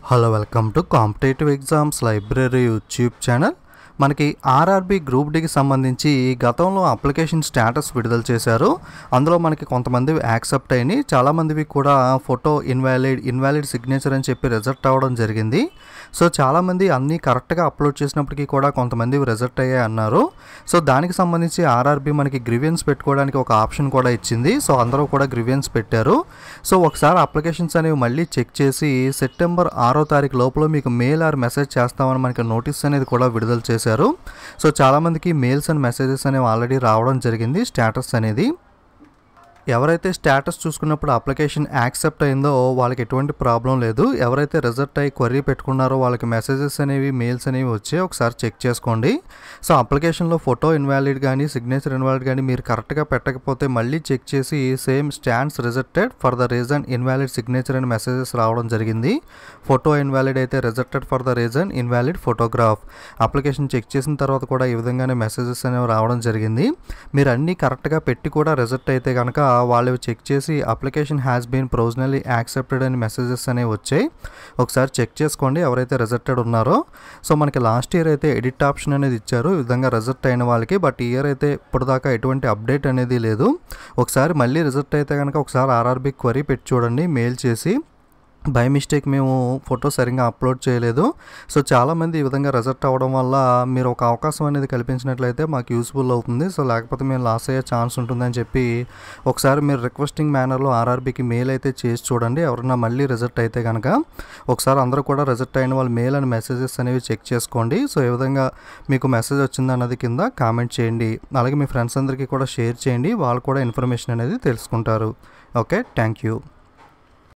hello welcome to competitive exams library YouTube channel మనకి RRB group డికి సంబంధించి గతంలో అప్లికేషన్ స్టేటస్ విడుదల చేశారు అందులో మనకి కొంతమంది యాక్సెప్ట్ అయినాయి చాలామందివి కూడా ఫోటో ఇన్వాలిడ్ ఇన్వాలిడ్ సిగ్నేచర్ అని చెప్పి రిజెక్ట్ అవ్వడం జరిగింది సో చాలామంది అన్నీ కరెక్ట్గా అప్లోడ్ చేసినప్పటికీ కూడా కొంతమంది రిజెక్ట్ అయ్యాయి అన్నారు సో దానికి సంబంధించి ఆర్ఆర్బి మనకి గ్రివియన్స్ పెట్టుకోవడానికి ఒక ఆప్షన్ కూడా ఇచ్చింది సో అందరూ కూడా గ్రివియన్స్ పెట్టారు సో ఒకసారి అప్లికేషన్స్ అనేవి మళ్ళీ చెక్ చేసి సెప్టెంబర్ ఆరో తారీఖు లోపల మీకు మెయిల్ ఆర్ మెసేజ్ చేస్తామని మనకి నోటీస్ అనేది కూడా విడుదల చేశారు సో చాలామందికి మెయిల్స్ అండ్ మెసేజెస్ అనేవి ఆల్రెడీ రావడం జరిగింది స్టేటస్ అనేది ఎవరైతే స్టేటస్ చూసుకున్నప్పుడు అప్లికేషన్ యాక్సెప్ట్ అయిందో వాళ్ళకి ఎటువంటి ప్రాబ్లం లేదు ఎవరైతే రిజెక్ట్ అయ్యి క్వరీ పెట్టుకున్నారో వాళ్ళకి మెసేజెస్ అనేవి మెయిల్స్ అనేవి వచ్చాయి ఒకసారి చెక్ చేసుకోండి సో అప్లికేషన్లో ఫోటో ఇన్వాలిడ్ కానీ సిగ్నేచర్ ఇన్వాలిడ్ కానీ మీరు కరెక్ట్గా పెట్టకపోతే మళ్ళీ చెక్ చేసి same stands rejected for the reason invalid signature అని మెసేజెస్ రావడం జరిగింది ఫోటో ఇన్వాలిడ్ అయితే rejected for the reason invalid photograph application check చేసిన తర్వాత కూడా ఈ విధంగానే మెసేజెస్ అనేవి రావడం జరిగింది మీరు అన్నీ కరెక్ట్గా పెట్టి కూడా రిజెక్ట్ అయితే కనుక వాళ్ళు చెక్ చేసి application has been provisionally accepted అని మెసేజెస్ అనేవి వచ్చాయి ఒకసారి చెక్ చేసుకోండి ఎవరైతే రిజెక్టెడ్ ఉన్నారో సో మనకి లాస్ట్ ఇయర్ అయితే ఎడిట్ ఆప్షన్ అనేది ఇచ్చారు ఈ విధంగా రిజెక్ట్ అయిన వాళ్ళకి బట్ ఈ ఇయర్ అయితే ఇప్పటిదాకా ఎటువంటి అప్డేట్ అనేది లేదు ఒకసారి మళ్ళీ రిజెక్ట్ అయితే కనుక ఒకసారి ఆర్ఆర్బీ క్వరీ పెట్టి చూడండి మెయిల్ చేసి బై మిస్టేక్ మేము ఫోటో సరిగ్గా అప్లోడ్ చేయలేదు సో చాలామంది ఈ విధంగా రిజెక్ట్ అవ్వడం వల్ల మీరు ఒక అవకాశం అనేది కల్పించినట్లయితే మాకు యూస్ఫుల్ అవుతుంది సో లేకపోతే మేము లాస్ అయ్యే ఛాన్స్ ఉంటుందని చెప్పి ఒకసారి మీరు రిక్వెస్టింగ్ మేనర్లో ఆర్ఆర్బీకి మెయిల్ అయితే చేసి చూడండి ఎవరైనా మళ్ళీ రిజెక్ట్ అయితే కనుక ఒకసారి అందరూ కూడా రిజెక్ట్ అయిన వాళ్ళు మెయిల్ అండ్ మెసేజెస్ అనేవి చెక్ చేసుకోండి సో ఏ విధంగా మీకు మెసేజ్ వచ్చింది అన్నది కింద కామెంట్ చేయండి అలాగే మీ ఫ్రెండ్స్ అందరికీ కూడా షేర్ చేయండి వాళ్ళు కూడా ఇన్ఫర్మేషన్ అనేది తెలుసుకుంటారు ఓకే థ్యాంక్ యూ